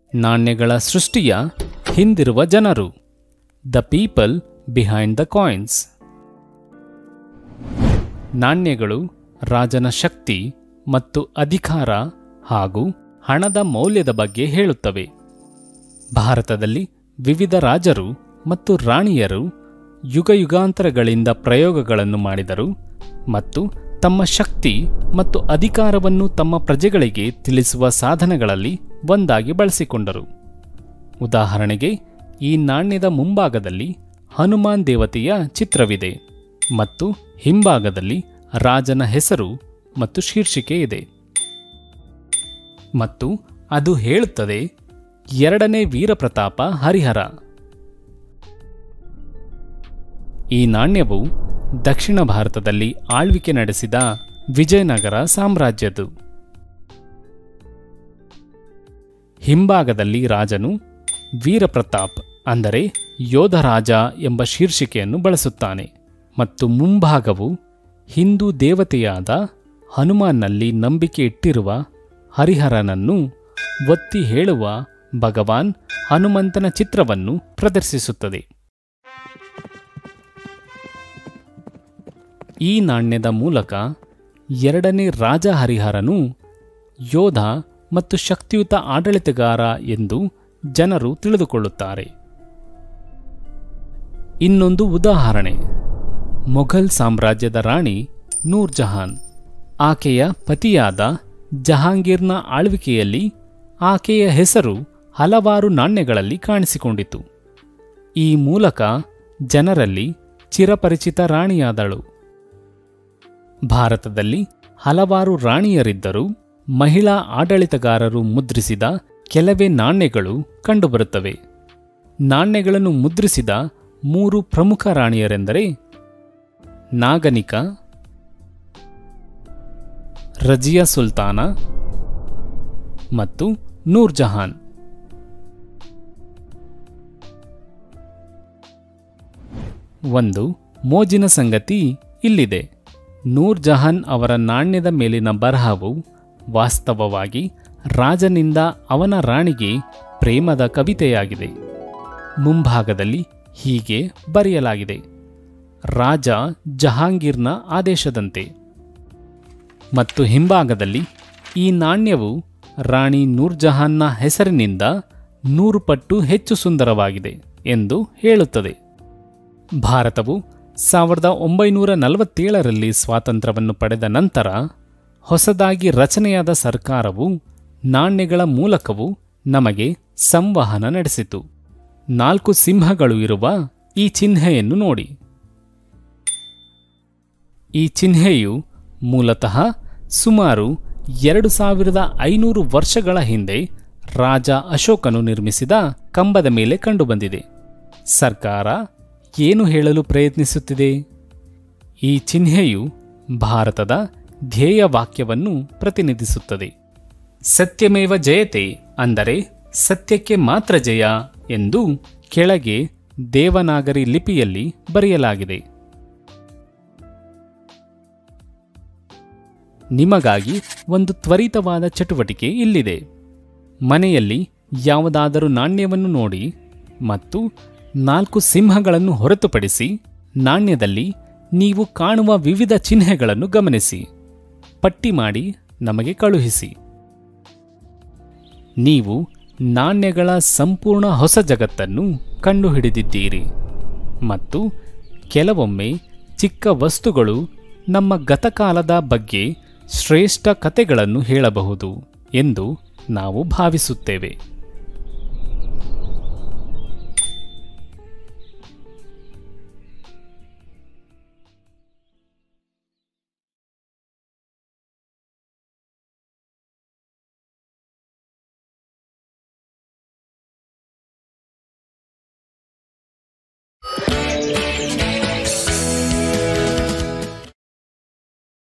ನಾಣ್ಯಗಳ ಸೃಷ್ಟಿಯ ಹಿಂದಿರುವ ಜನರು the people behind the coins ನಾಣ್ಯಗಳು ರಾಜನ ಶಕ್ತಿ ಮತ್ತು ಅಧಿಕಾರ ಹಾಗೂ ಹಣದ ಮೌಲ್ಯದ ಬಗ್ಗೆ ಹೇಳುತ್ತವೆ ಭಾರತದಲ್ಲಿ ವಿವಿಧ ರಾಜರು ಮತ್ತು ರಾಣಿಯರು ಯುಗಯುಗಾಂತರಗಳಿಂದ ಪ್ರಯೋಗಗಳನ್ನು ಮಾಡಿದರು ಮತ್ತು ತಮ್ಮ ಶಕ್ತಿ ಮತ್ತು ಅಧಿಕಾರವನ್ನು ತಮ್ಮ ಪ್ರಜೆಗಳಿಗೆ ತಿಳಿಸುವ ಸಾಧನಗಳಲ್ಲಿ ಒಂದಾಗಿ ಬಳಸಿಕೊಂಡರು ಉದಾಹರಣೆಗೆ ಈ ನಾಣ್ಯದ ಮುಂಭಾಗದಲ್ಲಿ ಹನುಮಾನ್ ದೇವತೆಯ ಚಿತ್ರವಿದೆ ಮತ್ತು ಹಿಂಭಾಗದಲ್ಲಿ ರಾಜನ ಹೆಸರು ಮತ್ತು ಶೀರ್ಷಿಕೆ ಇದೆ ಮತ್ತು ಅದು ಹೇಳುತ್ತದೆ ಎರಡನೇ ವೀರಪ್ರತಾಪ ಹರಿಹರ ಈ ನಾಣ್ಯವು ದಕ್ಷಿಣ ಭಾರತದಲ್ಲಿ ಆಳ್ವಿಕೆ ನಡೆಸಿದ ವಿಜಯನಗರ ಸಾಮ್ರಾಜ್ಯದು ಹಿಂಭಾಗದಲ್ಲಿ ರಾಜನು ವೀರಪ್ರತಾಪ್ ಅಂದರೆ ಯೋಧರಾಜ ಎಂಬ ಶೀರ್ಷಿಕೆಯನ್ನು ಬಳಸುತ್ತಾನೆ ಮತ್ತು ಮುಂಭಾಗವು ಹಿಂದೂ ದೇವತೆಯಾದ ಹನುಮಾನ್ನಲ್ಲಿ ನಂಬಿಕೆ ಇಟ್ಟಿರುವ ಹರಿಹರನನ್ನು ಒತ್ತಿ ಹೇಳುವ ಭಗವಾನ್ ಹನುಮಂತನ ಚಿತ್ರವನ್ನು ಪ್ರದರ್ಶಿಸುತ್ತದೆ ಈ ನಾಣ್ಯದ ಮೂಲಕ ಎರಡನೇ ರಾಜ ಹರಿಹರನು ಯೋಧ ಮತ್ತು ಶಕ್ತಿಯುತ ಆಡಳಿತಗಾರ ಎಂದು ಜನರು ತಿಳಿದುಕೊಳ್ಳುತ್ತಾರೆ ಇನ್ನೊಂದು ಉದಾಹರಣೆ ಮೊಘಲ್ ಸಾಮ್ರಾಜ್ಯದ ರಾಣಿ ನೂರ್ ಜಹಾನ್ ಆಕೆಯ ಪತಿಯಾದ ಜಹಾಂಗೀರ್ನ ಆಳ್ವಿಕೆಯಲ್ಲಿ ಆಕೆಯ ಹೆಸರು ಹಲವಾರು ನಾಣ್ಯಗಳಲ್ಲಿ ಕಾಣಿಸಿಕೊಂಡಿತು ಈ ಮೂಲಕ ಜನರಲ್ಲಿ ಚಿರಪರಿಚಿತ ರಾಣಿಯಾದಳು ಭಾರತದಲ್ಲಿ ಹಲವಾರು ರಾಣಿಯರಿದ್ದರೂ ಮಹಿಳಾ ಆಡಳಿತಗಾರರು ಮುದ್ರಿಸಿದ ಕೆಲವೇ ನಾಣ್ಯಗಳು ಕಂಡುಬರುತ್ತವೆ ನಾಣ್ಯಗಳನ್ನು ಮುದ್ರಿಸಿದ ಮೂರು ಪ್ರಮುಖ ರಾಣಿಯರೆಂದರೆ ನಾಗನಿಕ ರಜಿಯಾ ಸುಲ್ತಾನ ಮತ್ತು ನೂರ್ ಜಹಾನ್ ಒಂದು ಮೋಜಿನ ಸಂಗತಿ ಇಲ್ಲಿದೆ ನೂರ್ ಜಹಾನ್ ಅವರ ನಾಣ್ಯದ ಮೇಲಿನ ಬರಹವು ವಾಸ್ತವವಾಗಿ ರಾಜನಿಂದ ಅವನ ರಾಣಿಗೆ ಪ್ರೇಮದ ಕವಿತೆಯಾಗಿದೆ ಮುಂಭಾಗದಲ್ಲಿ ಹೀಗೆ ಬರೆಯಲಾಗಿದೆ ರಾಜ ಜಹಾಂಗೀರ್ನ ಆದೇಶದಂತೆ ಮತ್ತು ಹಿಂಭಾಗದಲ್ಲಿ ಈ ನಾಣ್ಯವು ರಾಣಿ ನೂರ್ಜಹಾನ್ನ ಹೆಸರಿನಿಂದ ನೂರು ಪಟ್ಟು ಹೆಚ್ಚು ಸುಂದರವಾಗಿದೆ ಎಂದು ಹೇಳುತ್ತದೆ ಭಾರತವು ಸಾವಿರದ ಒಂಬೈನೂರ ನಲವತ್ತೇಳರಲ್ಲಿ ಸ್ವಾತಂತ್ರ್ಯವನ್ನು ಪಡೆದ ನಂತರ ಹೊಸದಾಗಿ ರಚನೆಯಾದ ಸರ್ಕಾರವು ನಾಣ್ಯಗಳ ಮೂಲಕವೂ ನಮಗೆ ಸಂವಹನ ನಡೆಸಿತು ನಾಲ್ಕು ಸಿಂಹಗಳು ಇರುವ ಈ ಚಿಹ್ನೆಯನ್ನು ನೋಡಿ ಈ ಚಿಹ್ನೆಯು ಮೂಲತಃ ಸುಮಾರು ಎರಡು ಸಾವಿರದ ಐನೂರು ವರ್ಷಗಳ ಹಿಂದೆ ರಾಜ ಅಶೋಕನು ನಿರ್ಮಿಸಿದ ಕಂಬದ ಮೇಲೆ ಕಂಡುಬಂದಿದೆ ಸರ್ಕಾರ ಏನು ಹೇಳಲು ಪ್ರಯತ್ನಿಸುತ್ತಿದೆ ಈ ಚಿಹ್ನೆಯು ಭಾರತದ ಧ್ಯೇಯ ವಾಕ್ಯವನ್ನು ಪ್ರತಿನಿಧಿಸುತ್ತದೆ ಸತ್ಯಮೇವ ಜಯತೆ ಅಂದರೆ ಸತ್ಯಕ್ಕೆ ಮಾತ್ರ ಜಯ ಎಂದು ಕೆಳಗೆ ದೇವನಾಗರಿ ಲಿಪಿಯಲ್ಲಿ ಬರೆಯಲಾಗಿದೆ ನಿಮಗಾಗಿ ಒಂದು ತ್ವರಿತವಾದ ಚಟುವಟಿಕೆ ಇಲ್ಲಿದೆ ಮನೆಯಲ್ಲಿ ಯಾವುದಾದರೂ ನಾಣ್ಯವನ್ನು ನೋಡಿ ಮತ್ತು ನಾಲ್ಕು ಸಿಂಹಗಳನ್ನು ಹೊರತುಪಡಿಸಿ ನಾಣ್ಯದಲ್ಲಿ ನೀವು ಕಾಣುವ ವಿವಿಧ ಚಿಹ್ನೆಗಳನ್ನು ಗಮನಿಸಿ ಪಟ್ಟಿ ಮಾಡಿ ನಮಗೆ ಕಳುಹಿಸಿ ನೀವು ನಾಣ್ಯಗಳ ಸಂಪೂರ್ಣ ಹೊಸ ಜಗತ್ತನ್ನು ಕಂಡುಹಿಡಿದಿದ್ದೀರಿ ಮತ್ತು ಕೆಲವೊಮ್ಮೆ ಚಿಕ್ಕ ವಸ್ತುಗಳು ನಮ್ಮ ಗತಕಾಲದ ಬಗ್ಗೆ ಶ್ರೇಷ್ಠ ಕಥೆಗಳನ್ನು ಹೇಳಬಹುದು ಎಂದು ನಾವು ಭಾವಿಸುತ್ತೇವೆ